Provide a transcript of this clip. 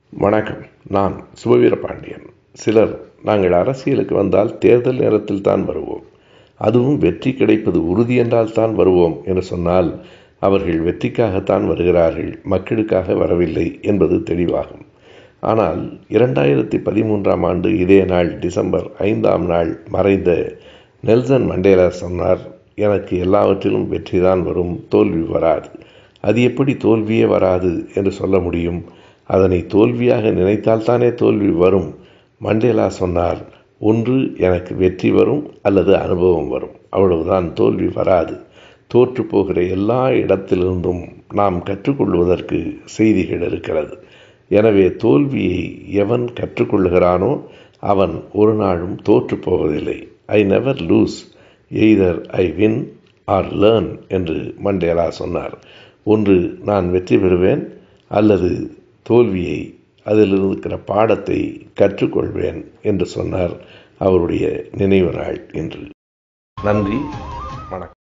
வணக்கம் நான் சிவவீரபாண்டியன் சிலர் நாங்கள் அரசியலுக்கு வந்தால் தேர்தல் நேரத்தில் தான் வருவோம் அதுவும் வெற்றி கிடைப்பது உறுதி என்றால் தான் வருவோம் என்று சொன்னால் அவர்கள் வெற்றிக்காகத்தான் வருகிறார்கள் மக்களுக்காக வரவில்லை என்பது தெளிவாகும் ஆனால் இரண்டாயிரத்தி பதிமூன்றாம் ஆண்டு இதே நாள் டிசம்பர் ஐந்தாம் நாள் மறைந்த நெல்சன் மண்டேலா சொன்னார் எனக்கு எல்லாவற்றிலும் வெற்றிதான் வரும் தோல்வி வராது அது எப்படி தோல்வியே வராது என்று சொல்ல முடியும் அதனை தோல்வியாக நினைத்தால்தானே தோல்வி வரும் மண்டேலா சொன்னார் ஒன்று எனக்கு வெற்றி வரும் அல்லது அனுபவம் வரும் அவ்வளவுதான் தோல்வி வராது தோற்று போகிற எல்லா இடத்திலிருந்தும் நாம் கற்றுக்கொள்வதற்கு செய்திகள் இருக்கிறது எனவே தோல்வியை எவன் கற்றுக்கொள்கிறானோ அவன் ஒரு நாளும் தோற்று போவதில்லை I never lose either I win or learn என்று மண்டேலா சொன்னார் ஒன்று நான் வெற்றி பெறுவேன் அல்லது தோல்வியை அதில் இருக்கிற பாடத்தை கற்றுக்கொள்வேன் என்று சொன்னார் அவருடைய நினைவு நாள் என்று நன்றி வணக்கம்